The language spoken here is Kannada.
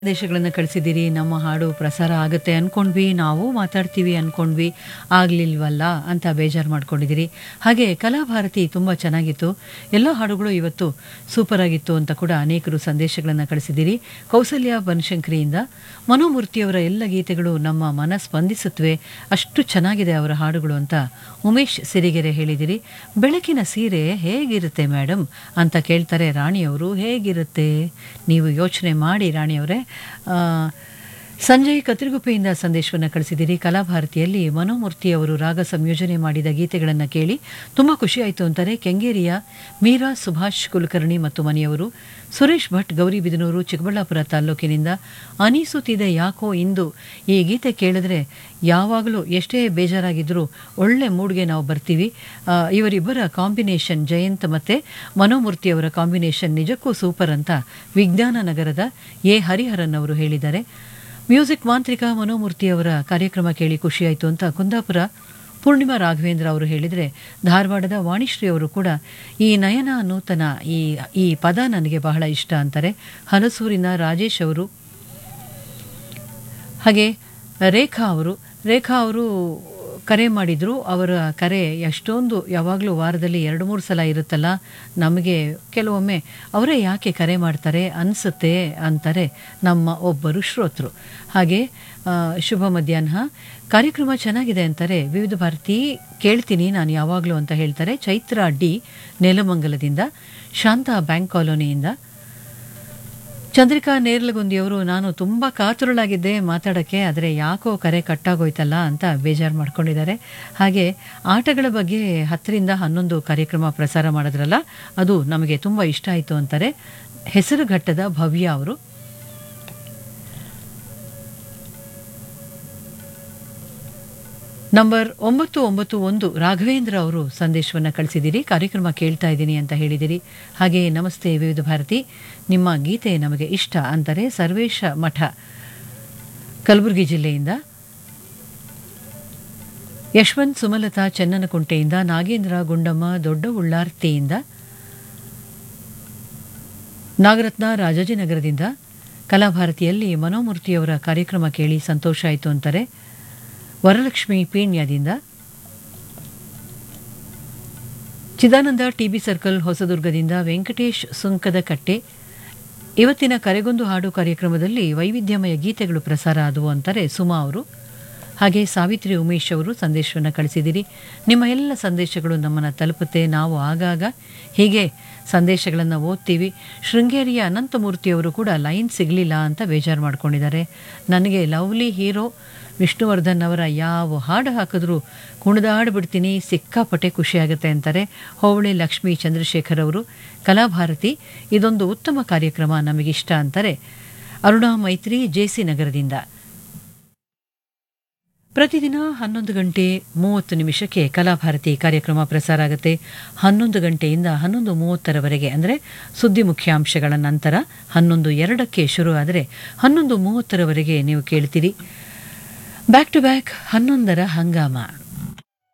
ಸಂದೇಶಗಳನ್ನು ಕಳಿಸಿದ್ದೀರಿ ನಮ್ಮ ಹಾಡು ಪ್ರಸಾರ ಆಗುತ್ತೆ ಅಂದ್ಕೊಂಡ್ವಿ ನಾವು ಮಾತಾಡ್ತೀವಿ ಅಂದ್ಕೊಂಡ್ವಿ ಆಗಲಿಲ್ವಲ್ಲ ಅಂತ ಬೇಜಾರು ಮಾಡ್ಕೊಂಡಿದ್ದೀರಿ ಹಾಗೆ ಕಲಾಭಾರತಿ ತುಂಬ ಚೆನ್ನಾಗಿತ್ತು ಎಲ್ಲ ಹಾಡುಗಳು ಇವತ್ತು ಸೂಪರ್ ಆಗಿತ್ತು ಅಂತ ಕೂಡ ಅನೇಕರು ಸಂದೇಶಗಳನ್ನು ಕಳಿಸಿದ್ದೀರಿ ಕೌಸಲ್ಯ ಬನಶಂಕರಿಯಿಂದ ಮನೋಮೂರ್ತಿಯವರ ಎಲ್ಲ ಗೀತೆಗಳು ನಮ್ಮ ಮನ ಸ್ಪಂದಿಸುತ್ತವೆ ಅಷ್ಟು ಚೆನ್ನಾಗಿದೆ ಅವರ ಹಾಡುಗಳು ಅಂತ ಉಮೇಶ್ ಸಿರಿಗೆರೆ ಹೇಳಿದಿರಿ ಬೆಳಕಿನ ಸೀರೆ ಹೇಗಿರುತ್ತೆ ಮೇಡಮ್ ಅಂತ ಕೇಳ್ತಾರೆ ರಾಣಿಯವರು ಹೇಗಿರುತ್ತೆ ನೀವು ಯೋಚನೆ ಮಾಡಿ ರಾಣಿಯವರೇ ಆ, ಸಂಜಯ್ ಕತ್ರಿಗುಪ್ಪೆಯಿಂದ ಸಂದೇಶವನ್ನು ಕಳಿಸಿದಿರಿ ಕಲಾಭಾರತಿಯಲ್ಲಿ ಮನೋಮೂರ್ತಿ ಅವರು ರಾಗ ಸಂಯೋಜನೆ ಮಾಡಿದ ಗೀತೆಗಳನ್ನು ಕೇಳಿ ತುಂಬ ಖುಷಿಯಾಯಿತು ಅಂತಾರೆ ಕೆಂಗೇರಿಯ ಮೀರಾ ಸುಭಾಷ್ ಕುಲಕರ್ಣಿ ಮತ್ತು ಮನೆಯವರು ಸುರೇಶ್ ಭಟ್ ಗೌರಿಬಿದನೂರು ಚಿಕ್ಕಬಳ್ಳಾಪುರ ತಾಲ್ಲೂಕಿನಿಂದ ಅನಿಸುತ್ತಿದೆ ಯಾಕೋ ಇಂದು ಈ ಗೀತೆ ಕೇಳಿದ್ರೆ ಯಾವಾಗಲೂ ಎಷ್ಟೇ ಬೇಜಾರಾಗಿದ್ದರೂ ಒಳ್ಳೆ ಮೂಡ್ಗೆ ನಾವು ಬರ್ತೀವಿ ಆ, ಇವರಿಬ್ಬರ ಕಾಂಬಿನೇಷನ್ ಜಯಂತ್ ಮತ್ತು ಮನೋಮೂರ್ತಿಯವರ ಕಾಂಬಿನೇಷನ್ ನಿಜಕ್ಕೂ ಸೂಪರ್ ಅಂತ ವಿಜ್ಞಾನ ನಗರದ ಎ ಹರಿಹರನ್ ಅವರು ಹೇಳಿದ್ದಾರೆ ಮ್ಯೂಸಿಕ್ ಮಾಂತ್ರಿಕ ಮನೋಮೂರ್ತಿಯವರ ಕಾರ್ಯಕ್ರಮ ಕೇಳಿ ಖುಷಿಯಾಯಿತು ಅಂತ ಕುಂದಾಪುರ ಪೂರ್ಣಿಮಾ ರಾಘವೇಂದ್ರ ಅವರು ಹೇಳಿದರೆ ಧಾರವಾಡದ ವಾಣಿಶ್ರೀ ಅವರು ಕೂಡ ಈ ನಯನ ನೂತನ ಈ ಈ ಪದ ನನಗೆ ಬಹಳ ಇಷ್ಟ ಅಂತಾರೆ ಹಲಸೂರಿನ ರಾಜೇಶ್ ಅವರು ಹಾಗೆ ರೇಖಾ ಅವರು ರೇಖಾ ಅವರು ಕರೆ ಮಾಡಿದರು ಅವರ ಕರೆ ಎಷ್ಟೊಂದು ಯಾವಾಗಲೂ ವಾರದಲ್ಲಿ ಎರಡು ಮೂರು ಸಲ ಇರುತ್ತಲ್ಲ ನಮಗೆ ಕೆಲವೊಮ್ಮೆ ಅವರೇ ಯಾಕೆ ಕರೆ ಮಾಡ್ತಾರೆ ಅನಿಸುತ್ತೆ ಅಂತಾರೆ ನಮ್ಮ ಒಬ್ಬರು ಶ್ರೋತೃ ಹಾಗೆ ಆ, ಶುಭ ಮಧ್ಯಾಹ್ನ ಕಾರ್ಯಕ್ರಮ ಚೆನ್ನಾಗಿದೆ ಅಂತಾರೆ ವಿವಿಧ ಭಾರತಿ ಕೇಳ್ತೀನಿ ನಾನು ಯಾವಾಗಲೂ ಅಂತ ಹೇಳ್ತಾರೆ ಚೈತ್ರ ಡಿ ನೆಲಮಂಗಲದಿಂದ ಶಾಂತಾ ಬ್ಯಾಂಕ್ ಕಾಲೋನಿಯಿಂದ ಚಂದ್ರಿಕಾ ನೇರ್ಲಗುಂದಿಯವರು ನಾನು ತುಂಬ ಕಾತುರಳಾಗಿದ್ದೆ ಮಾತಾಡೋಕ್ಕೆ ಆದರೆ ಯಾಕೋ ಕರೆ ಕಟ್ಟಾಗೋಯ್ತಲ್ಲ ಅಂತ ಬೇಜಾರು ಮಾಡ್ಕೊಂಡಿದ್ದಾರೆ ಹಾಗೆ ಆಟಗಳ ಬಗ್ಗೆ ಹತ್ತರಿಂದ ಹನ್ನೊಂದು ಕಾರ್ಯಕ್ರಮ ಪ್ರಸಾರ ಮಾಡಿದ್ರಲ್ಲ ಅದು ನಮಗೆ ತುಂಬ ಇಷ್ಟ ಆಯಿತು ಅಂತಾರೆ ಹೆಸರುಘಟ್ಟದ ಭವ್ಯ ಅವರು ನಂಬರ್ ಒಂಬತ್ತು ಒಂಬತ್ತು ಒಂದು ರಾಘವೇಂದ್ರ ಅವರು ಸಂದೇಶವನ್ನು ಕಳಿಸಿದ್ದೀರಿ ಕಾರ್ಯಕ್ರಮ ಕೇಳ್ತಾ ಇದ್ದೀನಿ ಅಂತ ಹೇಳಿದಿರಿ ಹಾಗೆ ನಮಸ್ತೆ ವಿವಿಧ ಭಾರತಿ ನಿಮ್ಮ ಗೀತೆ ನಮಗೆ ಇಷ್ಟ ಅಂತಾರೆ ಸರ್ವೇಶ ಮಠ ಕಲಬುರಗಿ ಜಿಲ್ಲೆಯಿಂದ ಯಶವಂತ್ ಸುಮಲತಾ ಚೆನ್ನನಕುಂಟೆಯಿಂದ ನಾಗೇಂದ್ರ ಗುಂಡಮ್ಮ ದೊಡ್ಡ ಉಳ್ಳಾರ್ತಿಯಿಂದ ನಾಗರತ್ನ ರಾಜಾಜಿನಗರದಿಂದ ಕಲಾಭಾರತಿಯಲ್ಲಿ ಮನೋಮೂರ್ತಿಯವರ ಕಾರ್ಯಕ್ರಮ ಕೇಳಿ ಸಂತೋಷ ಆಯಿತು ಅಂತಾರೆ ವರಲಕ್ಷ್ಮಿ ಪೀಣ್ಯದಿಂದ ಚಿದಾನಂದ ಟಿಬಿ ಸರ್ಕಲ್ ಹೊಸದುರ್ಗದಿಂದ ವೆಂಕಟೇಶ್ ಸುಂಕದ ಕಟ್ಟೆ ಇವತ್ತಿನ ಕರೆಗೊಂದು ಹಾಡು ಕಾರ್ಯಕ್ರಮದಲ್ಲಿ ವೈವಿಧ್ಯಮಯ ಗೀತೆಗಳು ಪ್ರಸಾರ ಆದವು ಅಂತಾರೆ ಸುಮಾ ಅವರು ಹಾಗೆ ಸಾವಿತ್ರಿ ಉಮೇಶ್ ಅವರು ಸಂದೇಶವನ್ನು ಕಳಿಸಿದಿರಿ ನಿಮ್ಮ ಎಲ್ಲ ಸಂದೇಶಗಳು ನಮ್ಮನ್ನು ತಲುಪುತ್ತೆ ನಾವು ಆಗಾಗ ಹೀಗೆ ಸಂದೇಶಗಳನ್ನು ಓದ್ತೀವಿ ಶೃಂಗೇರಿಯ ಅನಂತಮೂರ್ತಿಯವರು ಕೂಡ ಲೈನ್ ಸಿಗಲಿಲ್ಲ ಅಂತ ಬೇಜಾರು ಮಾಡ್ಕೊಂಡಿದ್ದಾರೆ ನನಗೆ ಲವ್ಲಿ ಹೀರೋ ವಿಷ್ಣುವರ್ಧನ್ ಅವರ ಯಾವ ಹಾಡು ಹಾಕಿದ್ರೂ ಕುಣಿದಾಡ್ಬಿಡ್ತೀನಿ ಸಿಕ್ಕಾಪಟ್ಟೆ ಖುಷಿಯಾಗುತ್ತೆ ಅಂತಾರೆ ಹೋಬಳಿ ಲಕ್ಷ್ಮೀ ಚಂದ್ರಶೇಖರ್ ಅವರು ಕಲಾಭಾರತಿ ಇದೊಂದು ಉತ್ತಮ ಕಾರ್ಯಕ್ರಮ ನಮಗಿಷ್ಟ ಅಂತಾರೆ ಅರುಣಾ ಮೈತ್ರಿ ಜೆಸಿ ನಗರದಿಂದ ಪ್ರತಿದಿನ ಹನ್ನೊಂದು ಗಂಟೆ ಮೂವತ್ತು ನಿಮಿಷಕ್ಕೆ ಕಲಾಭಾರತಿ ಕಾರ್ಯಕ್ರಮ ಪ್ರಸಾರ ಆಗುತ್ತೆ ಹನ್ನೊಂದು ಗಂಟೆಯಿಂದ ಹನ್ನೊಂದು ಮೂವತ್ತರವರೆಗೆ ಅಂದರೆ ಸುದ್ದಿ ಮುಖ್ಯಾಂಶಗಳ ನಂತರ ಹನ್ನೊಂದು ಎರಡಕ್ಕೆ ಶುರು ಆದರೆ ಹನ್ನೊಂದು ಮೂವತ್ತರವರೆಗೆ ನೀವು ಕೇಳ್ತೀರಿ ಬ್ಯಾಕ್ ಟು ಬ್ಯಾಕ್ ಹನ್ನೊಂದರ ಹಂಗಾಮ